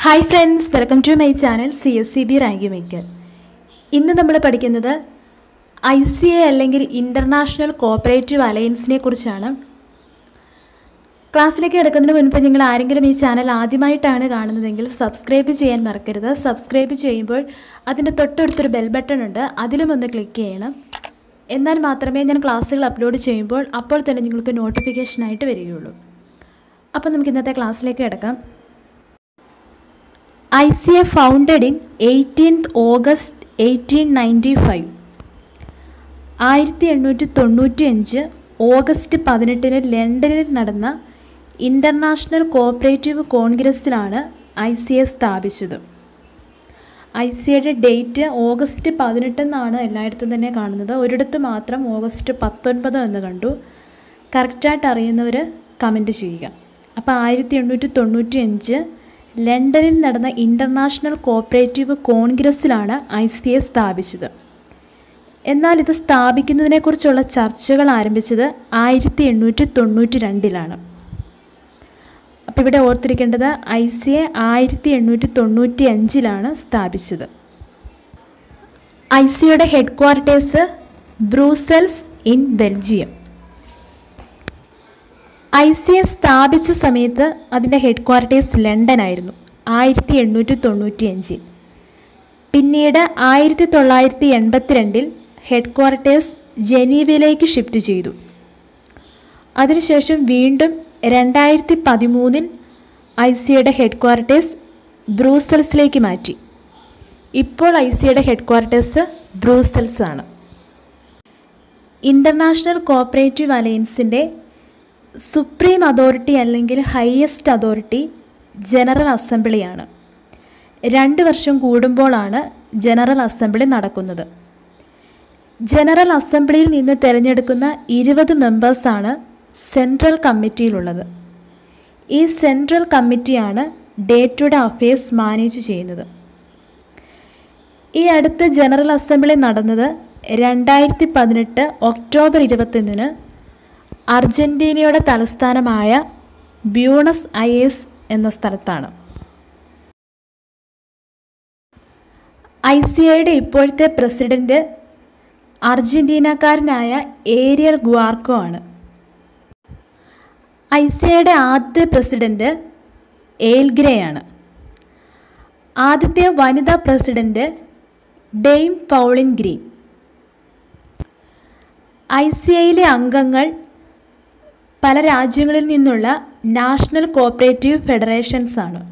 hi friends welcome to my channel C S C B rank maker ഇന്ന് നമ്മൾ പഠിക്കുന്നത് I C A അല്ലെങ്കിൽ international cooperative അലയൻസിനെ കുറിച്ചാണ് ക്ലാസ്സിലേക്ക് എടുക്കുന്നതിന് മുൻപ് നിങ്ങൾ ആരെങ്കിലും ഈ ചാനൽ ആദ്യമായിട്ടാണ് കാണുന്നതെങ്കിൽ സബ്സ്ക്രൈബ് ചെയ്യാൻ മറക്കരുത് സബ്സ്ക്രൈബ് ചെയ്യുമ്പോൾ അതിൻ്റെ തൊട്ടടുത്തൊരു ബെൽ ബട്ടൺ ഉണ്ട് അതിലും ഒന്ന് ക്ലിക്ക് ചെയ്യണം എന്നാൽ മാത്രമേ ഞാൻ ക്ലാസ്സുകൾ അപ്ലോഡ് ചെയ്യുമ്പോൾ അപ്പോൾ തന്നെ നിങ്ങൾക്ക് നോട്ടിഫിക്കേഷനായിട്ട് വരികയുള്ളൂ അപ്പോൾ നമുക്ക് ഇന്നത്തെ ക്ലാസ്സിലേക്ക് കിടക്കാം I C A founded in eighteenth August eighteen ninety five ആയിരത്തി എണ്ണൂറ്റി തൊണ്ണൂറ്റി അഞ്ച് ഓഗസ്റ്റ് പതിനെട്ടിന് ലണ്ടനിൽ നടന്ന ഇൻ്റർനാഷണൽ കോപ്പറേറ്റീവ് കോൺഗ്രസ്സിലാണ് ഐ സി എ സ്ഥാപിച്ചത് ഐ സി എയുടെ ഡേറ്റ് ഓഗസ്റ്റ് പതിനെട്ടെന്നാണ് എല്ലായിടത്തും തന്നെ കാണുന്നത് ഒരിടത്ത് മാത്രം ഓഗസ്റ്റ് പത്തൊൻപത് എന്ന് കണ്ടു കറക്റ്റായിട്ട് അറിയുന്നവർ കമൻറ്റ് ചെയ്യുക അപ്പോൾ ആയിരത്തി എണ്ണൂറ്റി തൊണ്ണൂറ്റി അഞ്ച് ലണ്ടനിൽ നടന്ന ഇൻ്റർനാഷണൽ കോപ്പറേറ്റീവ് കോൺഗ്രസ്സിലാണ് ഐ സി എ സ്ഥാപിച്ചത് എന്നാൽ ഇത് സ്ഥാപിക്കുന്നതിനെക്കുറിച്ചുള്ള ചർച്ചകൾ ആരംഭിച്ചത് ആയിരത്തി എണ്ണൂറ്റി തൊണ്ണൂറ്റി രണ്ടിലാണ് അപ്പോൾ ഇവിടെ ഓർത്തിരിക്കേണ്ടത് ഐ സി എ ആയിരത്തി എണ്ണൂറ്റി തൊണ്ണൂറ്റി അഞ്ചിലാണ് സ്ഥാപിച്ചത് ഐ സിയുടെ headquarters Brussels in Belgium I C A സ്ഥാപിച്ച സമയത്ത് അതിൻ്റെ ഹെഡ് ക്വാർട്ടേഴ്സ് ലണ്ടൻ ആയിരുന്നു ആയിരത്തി എണ്ണൂറ്റി തൊണ്ണൂറ്റി അഞ്ചിൽ പിന്നീട് ആയിരത്തി തൊള്ളായിരത്തി എൺപത്തിരണ്ടിൽ ഹെഡ് ക്വാർട്ടേഴ്സ് ജനീവയിലേക്ക് ഷിഫ്റ്റ് ചെയ്തു അതിനുശേഷം വീണ്ടും രണ്ടായിരത്തി പതിമൂന്നിൽ ഐ സിയുടെ ഹെഡ് ക്വാർട്ടേഴ്സ് ബ്രൂസൽസിലേക്ക് മാറ്റി ഇപ്പോൾ ഐ സിയുടെ ഹെഡ് ക്വാർട്ടേഴ്സ് ബ്രൂസൽസ് ആണ് ഇൻ്റർനാഷണൽ കോപ്പറേറ്റീവ് അലയൻസിൻ്റെ സുപ്രീം അതോറിറ്റി അല്ലെങ്കിൽ ഹയസ്റ്റ് അതോറിറ്റി ജനറൽ അസംബ്ലിയാണ് രണ്ട് വർഷം കൂടുമ്പോഴാണ് ജനറൽ അസംബ്ലി നടക്കുന്നത് ജനറൽ അസംബ്ലിയിൽ നിന്ന് തിരഞ്ഞെടുക്കുന്ന ഇരുപത് മെമ്പേഴ്സാണ് സെൻട്രൽ കമ്മിറ്റിയിലുള്ളത് ഈ സെൻട്രൽ കമ്മിറ്റിയാണ് day to day affairs manage ചെയ്യുന്നത് ഈ അടുത്ത ജനറൽ അസംബ്ലി നടന്നത് രണ്ടായിരത്തി പതിനെട്ട് ഒക്ടോബർ ഇരുപത്തൊന്നിന് അർജൻറ്റീനയുടെ തലസ്ഥാനമായ ബ്യൂണസ് അയേഴ്സ് എന്ന സ്ഥലത്താണ് ഐ സി ഐയുടെ ഇപ്പോഴത്തെ പ്രസിഡന്റ് അർജന്റീനക്കാരനായ ഏരിയൽ ഗ്വാർക്കോ ആണ് ഐ സി ഐയുടെ ആദ്യത്തെ പ്രസിഡന്റ് ഏൽഗ്രയാണ് ആദ്യത്തെ വനിതാ president Dame Pauline Green I C ഐയിലെ അംഗങ്ങൾ പല രാജ്യങ്ങളിൽ നിന്നുള്ള നാഷണൽ കോപ്പറേറ്റീവ് ഫെഡറേഷൻസ് ആണ്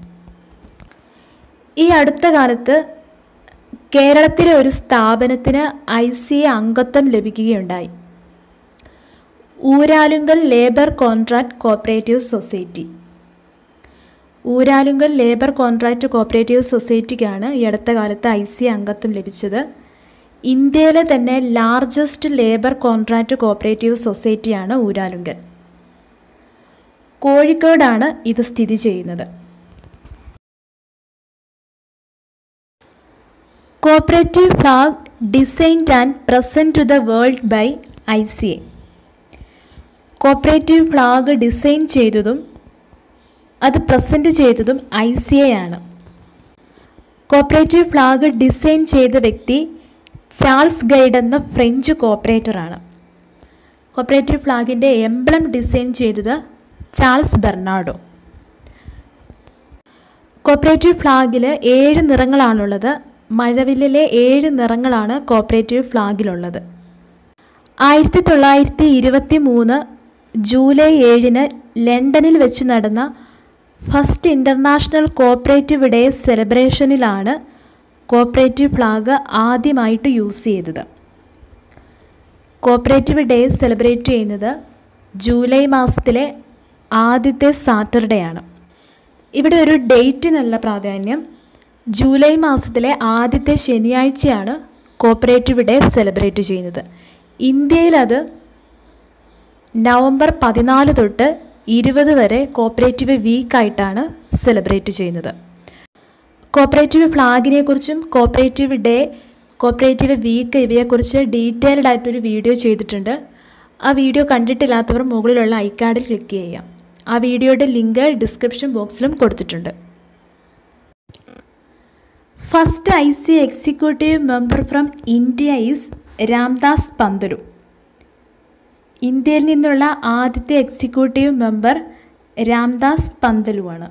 ഈ അടുത്ത കാലത്ത് കേരളത്തിലെ ഒരു സ്ഥാപനത്തിന് ഐ സി എ അംഗത്വം ലഭിക്കുകയുണ്ടായി Uralungal labour contract cooperative society Uralungal labour contract cooperative സൊസൈറ്റിക്കാണ് ഈ അടുത്ത കാലത്ത് ഐ സി എ അംഗത്വം ലഭിച്ചത് ഇന്ത്യയിലെ തന്നെ ലാർജസ്റ്റ് ലേബർ കോൺട്രാക്ട് കോപ്പറേറ്റീവ് സൊസൈറ്റിയാണ് ഊരാലുങ്കൽ കോഴിക്കോടാണ് ഇത് സ്ഥിതി ചെയ്യുന്നത് cooperative flag designed and present to the world by I C A cooperative flag design ചെയ്തതും അത് പ്രസൻറ്റ് ചെയ്തതും ഐ സി എ ആണ് കോപ്പറേറ്റീവ് ഫ്ലാഗ് ഡിസൈൻ ചെയ്ത വ്യക്തി ചാൾസ് ഗൈഡ് എന്ന ഫ്രഞ്ച് കോപ്പറേറ്ററാണ് കോപ്പറേറ്റീവ് ഫ്ലാഗിൻ്റെ എംബ്ലം ഡിസൈൻ ചെയ്തത് ചാൾസ് ബെർണാഡോ കോപ്പറേറ്റീവ് ഫ്ലാഗിൽ ഏഴ് നിറങ്ങളാണുള്ളത് മഴവില്ലിലെ ഏഴ് നിറങ്ങളാണ് കോപ്പറേറ്റീവ് ഫ്ലാഗിലുള്ളത് ആയിരത്തി തൊള്ളായിരത്തി ഇരുപത്തി മൂന്ന് ജൂലൈ ഏഴിന് ലണ്ടനിൽ വെച്ച് നടന്ന ഫസ്റ്റ് ഇൻ്റർനാഷണൽ കോപ്പറേറ്റീവ് ഡേ സെലിബ്രേഷനിലാണ് കോപ്പറേറ്റീവ് ഫ്ലാഗ് ആദ്യമായിട്ട് യൂസ് ചെയ്തത് കോപ്പറേറ്റീവ് ഡേ സെലിബ്രേറ്റ് ചെയ്യുന്നത് ജൂലൈ മാസത്തിലെ ആദ്യത്തെ സാറ്റർഡേ ആണ് ഇവിടെ ഒരു ഡേറ്റിനല്ല പ്രാധാന്യം ജൂലൈ മാസത്തിലെ ആദ്യത്തെ ശനിയാഴ്ചയാണ് കോപ്പറേറ്റീവ് ഡേ സെലിബ്രേറ്റ് ചെയ്യുന്നത് ഇന്ത്യയിൽ അത് നവംബർ പതിനാല് തൊട്ട് ഇരുപത് വരെ കോപ്പറേറ്റീവ് വീക്കായിട്ടാണ് സെലിബ്രേറ്റ് ചെയ്യുന്നത് കോപ്പറേറ്റീവ് ഫ്ലാഗിനെ കുറിച്ചും കോപ്പറേറ്റീവ് ഡേ കോപ്പറേറ്റീവ് വീക്ക് ഇവയെക്കുറിച്ച് ഡീറ്റെയിൽഡ് ആയിട്ടൊരു വീഡിയോ ചെയ്തിട്ടുണ്ട് ആ വീഡിയോ കണ്ടിട്ടില്ലാത്തവർ മുകളിലുള്ള ഐക്കാർഡിൽ ക്ലിക്ക് ചെയ്യാം ആ വീഡിയോയുടെ ലിങ്ക് ഡിസ്ക്രിപ്ഷൻ ബോക്സിലും കൊടുത്തിട്ടുണ്ട് first I C executive member from India is Ramdas Pantulu ഇന്ത്യയിൽ നിന്നുള്ള ആദ്യത്തെ എക്സിക്യൂട്ടീവ് മെമ്പർ രാംദാസ് പന്തലുവാണ്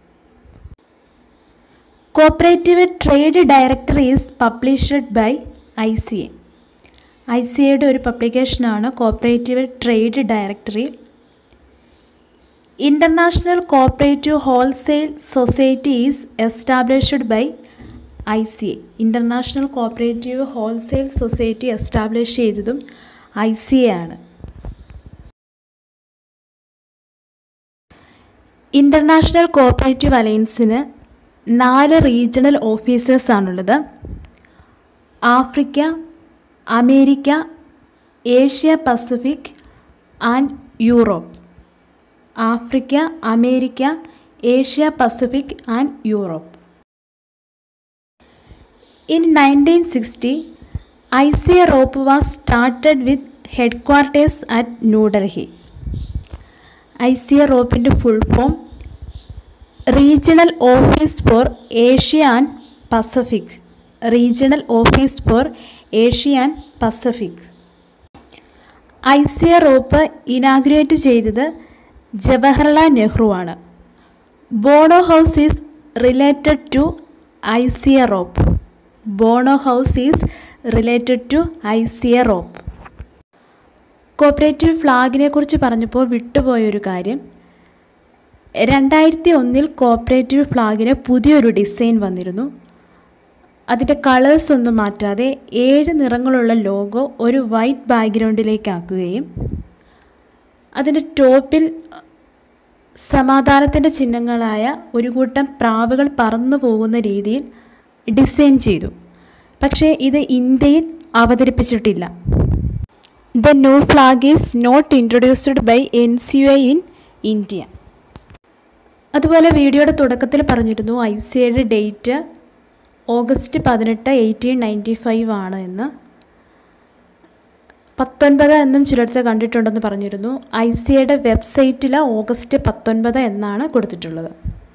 cooperative trade director is published by I C A I C എയുടെ ഒരു പബ്ലിക്കേഷനാണ് cooperative trade directory international cooperative wholesale society is established by I C A international cooperative wholesale society establish ചെയ്തതും I C A ആണ് international cooperative അലയൻസിന് നാല് regional officers ആണുള്ളത് Africa America Asia Pacific and Europe Africa America Asia Pacific and Europe in nineteen sixty I C A ROAP was started with headquarters at New Delhi I C A റോപ്പിൻ്റെ full form regional office for Asia and Pacific regional office for Asia and Pacific I C A ROAP inaugurate ചെയ്തത് ജവഹർലാൽ നെഹ്റു ആണ് Bonow House is related to I C A ROAP Bonow House is related to I C A ROAP cooperative ഫ്ലാഗിനെ കുറിച്ച് പറഞ്ഞപ്പോൾ വിട്ടുപോയൊരു കാര്യം രണ്ടായിരത്തി ഒന്നിൽ cooperative ഫ്ലാഗിന് പുതിയൊരു design വന്നിരുന്നു അതിൻ്റെ കളേഴ്സ് ഒന്നും മാറ്റാതെ ഏഴ് നിറങ്ങളുള്ള ലോഗോ ഒരു വൈറ്റ് ബാക്ക്ഗ്രൗണ്ടിലേക്ക് ആക്കുകയും അതിൻ്റെ ടോപ്പിൽ സമാധാനത്തിൻ്റെ ചിഹ്നങ്ങളായ ഒരു കൂട്ടം പ്രാവുകൾ പറന്നു പോകുന്ന രീതിയിൽ ഡിസൈൻ ചെയ്തു പക്ഷേ ഇത് ഇന്ത്യയിൽ അവതരിപ്പിച്ചിട്ടില്ല the new flag is not introduced by N C U in India അതുപോലെ വീഡിയോയുടെ തുടക്കത്തിൽ പറഞ്ഞിരുന്നു ഐ സി ഐയുടെ ഡേറ്റ് ഓഗസ്റ്റ് പതിനെട്ട് എയ്റ്റീൻ നയൻറ്റി ഫൈവ് ആണ് എന്ന് പത്തൊൻപത് എന്നും ചിലടത്ത് കണ്ടിട്ടുണ്ടെന്ന് പറഞ്ഞിരുന്നു ഐ സി ഐയുടെ വെബ്സൈറ്റിൽ ഓഗസ്റ്റ് പത്തൊൻപത് എന്നാണ് കൊടുത്തിട്ടുള്ളത്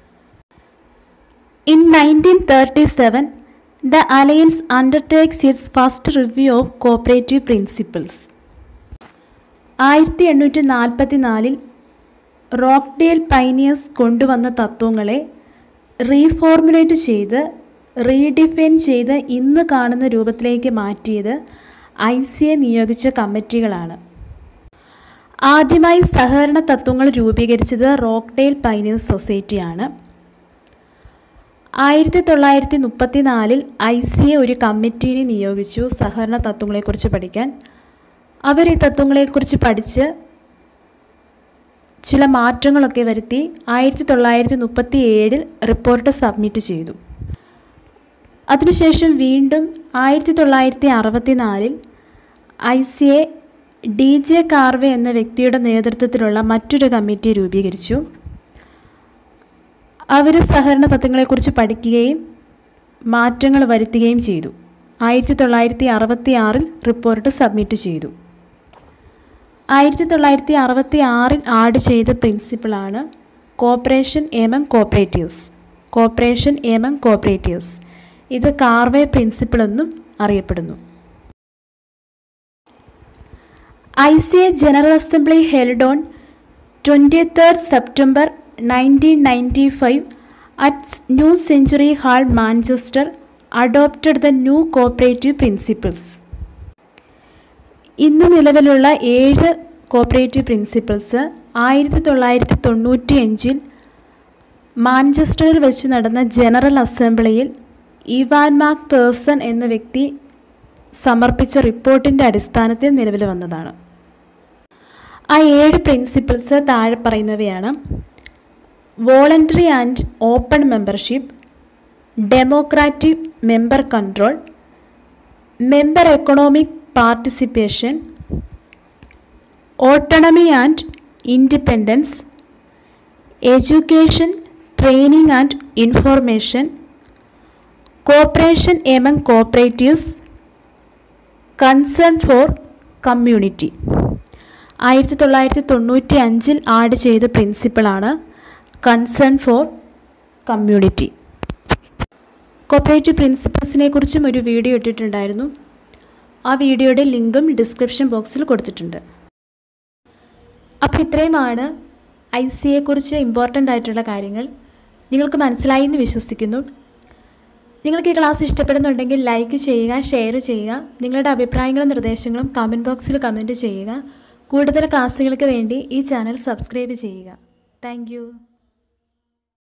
in nineteen thirty seven the alliance undertakes its first review of cooperative principles ആയിരത്തി എണ്ണൂറ്റി നാൽപ്പത്തി നാലിൽ റോക്ക്ഡേൽ പൈനിയേഴ്സ് കൊണ്ടുവന്ന തത്വങ്ങളെ റീഫോർമുലേറ്റ് ചെയ്ത് റീഡിഫൈൻ ചെയ്ത് ഇന്ന് കാണുന്ന രൂപത്തിലേക്ക് മാറ്റിയത് ഐ സി എ നിയോഗിച്ച കമ്മിറ്റികളാണ് ആദ്യമായി സഹകരണ തത്വങ്ങൾ രൂപീകരിച്ചത് റോക്ക്ഡേൽ പൈനിയേഴ്സ് സൊസൈറ്റിയാണ് ആയിരത്തി തൊള്ളായിരത്തി മുപ്പത്തി നാലിൽ ഐ സി എ ഒരു കമ്മിറ്റീനെ നിയോഗിച്ചു സഹകരണ തത്വങ്ങളെക്കുറിച്ച് പഠിക്കാൻ അവർ ഈ തത്വങ്ങളെക്കുറിച്ച് പഠിച്ച് ചില മാറ്റങ്ങളൊക്കെ വരുത്തി ആയിരത്തി തൊള്ളായിരത്തി മുപ്പത്തി ഏഴിൽ റിപ്പോർട്ട് സബ്മിറ്റ് ചെയ്തു അതിനുശേഷം വീണ്ടും ആയിരത്തി തൊള്ളായിരത്തി അറുപത്തി നാലിൽ I C A D J Karve എന്ന വ്യക്തിയുടെ നേതൃത്വത്തിലുള്ള മറ്റൊരു കമ്മിറ്റി രൂപീകരിച്ചു അവർ സഹകരണ തത്വങ്ങളെക്കുറിച്ച് പഠിക്കുകയും മാറ്റങ്ങൾ വരുത്തുകയും ചെയ്തു ആയിരത്തി തൊള്ളായിരത്തി അറുപത്തി ആറിൽ റിപ്പോർട്ട് സബ്മിറ്റ് ചെയ്തു ആയിരത്തി തൊള്ളായിരത്തി അറുപത്തി ആറിൽ ആഡ് ചെയ്ത പ്രിൻസിപ്പിളാണ് cooperation among cooperatives cooperation among cooperatives ഇത് കാർവേ പ്രിൻസിപ്പിൾ എന്നും അറിയപ്പെടുന്നു I C A general assembly held on twenty third September nineteen ninety five at New Century Hall Manchester adopted the new cooperative principles ഇന്ന് നിലവിലുള്ള ഏഴ് cooperative principles ആയിരത്തി തൊള്ളായിരത്തി തൊണ്ണൂറ്റി അഞ്ചിൽ മാഞ്ചസ്റ്ററിൽ വെച്ച് നടന്ന ജനറൽ അസംബ്ലിയിൽ ഇവാൻ മാക് പേഴ്സൺ എന്ന വ്യക്തി സമർപ്പിച്ച റിപ്പോർട്ടിൻ്റെ അടിസ്ഥാനത്തിൽ നിലവിൽ വന്നതാണ് ആ ഏഴ് പ്രിൻസിപ്പിൾസ് താഴെ പറയുന്നവയാണ് voluntary and open membership democratic member control member economic participation autonomy and independence education training and information cooperation among cooperatives concern for community ആയിരത്തി തൊള്ളായിരത്തി തൊണ്ണൂറ്റി അഞ്ചിൽ ആഡ് ചെയ്ത പ്രിൻസിപ്പിളാണ് കൺസേൺ ഫോർ കമ്മ്യൂണിറ്റി കോപ്പറേറ്റീവ് പ്രിൻസിപ്പൾസിനെ കുറിച്ചും ഒരു വീഡിയോ ഇട്ടിട്ടുണ്ടായിരുന്നു ആ വീഡിയോയുടെ ലിങ്കും ഡിസ്ക്രിപ്ഷൻ ബോക്സിൽ കൊടുത്തിട്ടുണ്ട് അപ്പോൾ ഇത്രയുമാണ് ഐ സിയെക്കുറിച്ച് ഇമ്പോർട്ടൻ്റ് ആയിട്ടുള്ള കാര്യങ്ങൾ നിങ്ങൾക്ക് മനസ്സിലായി എന്ന് വിശ്വസിക്കുന്നു നിങ്ങൾക്ക് ഈ ക്ലാസ് ഇഷ്ടപ്പെടുന്നുണ്ടെങ്കിൽ ലൈക്ക് ചെയ്യുക ഷെയർ ചെയ്യുക നിങ്ങളുടെ അഭിപ്രായങ്ങളും നിർദ്ദേശങ്ങളും കമൻറ്റ് ബോക്സിൽ കമൻറ്റ് ചെയ്യുക കൂടുതൽ ക്ലാസ്സുകൾക്ക് വേണ്ടി ഈ ചാനൽ സബ്സ്ക്രൈബ് ചെയ്യുക താങ്ക്